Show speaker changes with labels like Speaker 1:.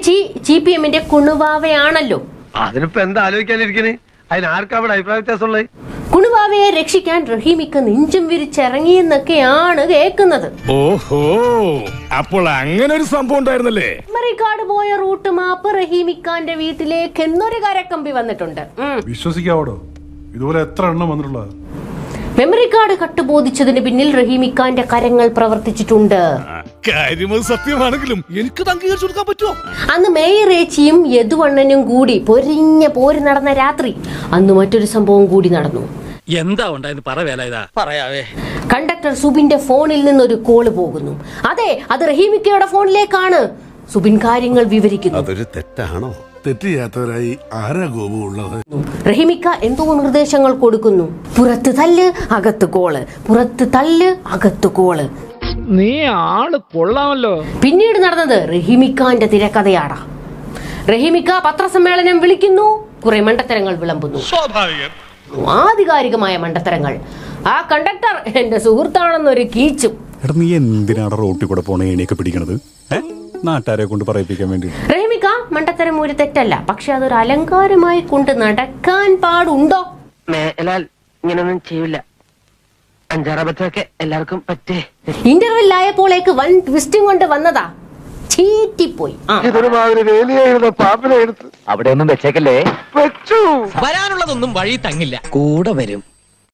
Speaker 1: ചേച്ചി G P എമ്മിന്റെ കുണുവാവയാണല്ലോ
Speaker 2: അതിനിപ്പോ എന്താ ആലോചിക്കാനിരിക്കണേ അതിന് ആർക്കാ അവിടെ അഭിപ്രായ വ്യത്യാസമുള്ളത്
Speaker 1: കുണുവാവയെ രക്ഷിക്കാൻ റഹീമിക്ക നെഞ്ചും വിരിച്ചിറങ്ങിയെന്നൊക്കെയാണ് കേൾക്കുന്നത്
Speaker 3: ഓഹോ അപ്പോൾ അങ്ങനെ ഒരു സംഭവം ഉണ്ടായിരുന്നല്ലേ
Speaker 1: മെമ്മറിക്കാട് പോയ റൂട്ട് മാപ്പ് റഹീമിക്കാന്റെ വീട്ടിലേക്ക് എന്നൊരു കരക്കമ്പി വന്നിട്ടുണ്ട് ഉം.
Speaker 4: വിശ്വസിക്കാവടോ ഇതുപോലെ എത്ര എണ്ണം വന്നിട്ടുള്ളത്
Speaker 1: മെമ്മറി കാർഡ് കട്ടുബോധിച്ചതിന് പിന്നിൽ റഹീമിക്കാന്റെ കരങ്ങൾ പ്രവർത്തിച്ചിട്ടുണ്ട്
Speaker 3: കാര്യം അത് സത്യമാണെങ്കിലും എനിക്ക് അംഗീകരിച്ചു കൊടുക്കാൻ പറ്റുമോ
Speaker 1: അന്ന് മേയർ ഏച്ചിയും യദുവണ്ണനും കൂടി പൊരിഞ്ഞ പോര് നടന്ന രാത്രി അന്ന് മറ്റൊരു സംഭവം കൂടി നടന്നു
Speaker 5: എന്താ ഉണ്ടായെന്ന് പറ വേല ഇതാ പറയാവേ
Speaker 1: കണ്ടക്ടർ സുബിന്റെ ഫോണിൽ നിന്നൊരു കോള് പോകുന്നു അതെ അത് റഹീമിക്കയുടെ ഫോണിലേക്കാണ് സുബിൻ കാര്യങ്ങൾ വിവരിക്കുന്നു
Speaker 6: അതൊരു തെറ്റാണോ
Speaker 4: തെറ്റ് ചെയ്യാത്തവരായി ആരാ ഗോപു ഉള്ളത്
Speaker 1: റഹിമിക്ക എന്തോ നിർദ്ദേശങ്ങൾ കൊടുക്കുന്നു പുറത്ത് തല്ല് അകത്ത് കോള് പുറത്ത് തല്ല് അകത്ത് കോള്
Speaker 5: നീ ആള് കൊള്ളാമല്ലോ
Speaker 1: പിന്നീട് നടന്നത് റഹിമിക്കാന്റെ തിരക്കഥയാടാ റഹിമിക്ക പത്രസമ്മേളനം വിളിക്കുന്നു കുറെ മണ്ടത്തരങ്ങൾ വിളമ്പുന്നു ആധികാരികമായ മണ്ടത്തരങ്ങൾ ആ കണ്ടക്ടർ എന്റെ സുഹൃത്താണെന്നൊരു കീച്ചും
Speaker 7: എടാ നീ എന്തിനാണ് റോട്ടിൽ കൂടെ പോണ ഏണിയൊക്കെ പിടിക്കണത് ഏ നാട്ടുകാരെ കൊണ്ട് പറയിപ്പിക്കാൻ വേണ്ടി
Speaker 1: റഹിമിക്ക മണ്ടത്തരം ഒരു തെറ്റല്ല പക്ഷെ അതൊരു അലങ്കാരമായി കൊണ്ട് നടക്കാൻ പാടുണ്ടോ
Speaker 2: മേലാൽ ഇങ്ങനൊന്നും ചെയ്യില്ല അഞ്ചാറബത്തൊക്കെ എല്ലാവർക്കും പറ്റേ
Speaker 1: ഇന്റർവെല്ലായപ്പോഴേക്ക് വൻ ട്വിസ്റ്റും കൊണ്ട് വന്നതാ ചീറ്റിപ്പോയി ആ
Speaker 2: ഇതൊരു മാതിരി വേലിയായിരുന്ന പാപ്പിനെ എടുത്ത്
Speaker 8: അവിടെ ഒന്നും വെച്ചേക്കല്ലേ
Speaker 2: വെച്ചു
Speaker 5: വരാനുള്ളതൊന്നും വഴി തങ്ങില്ല കൂടെ വരും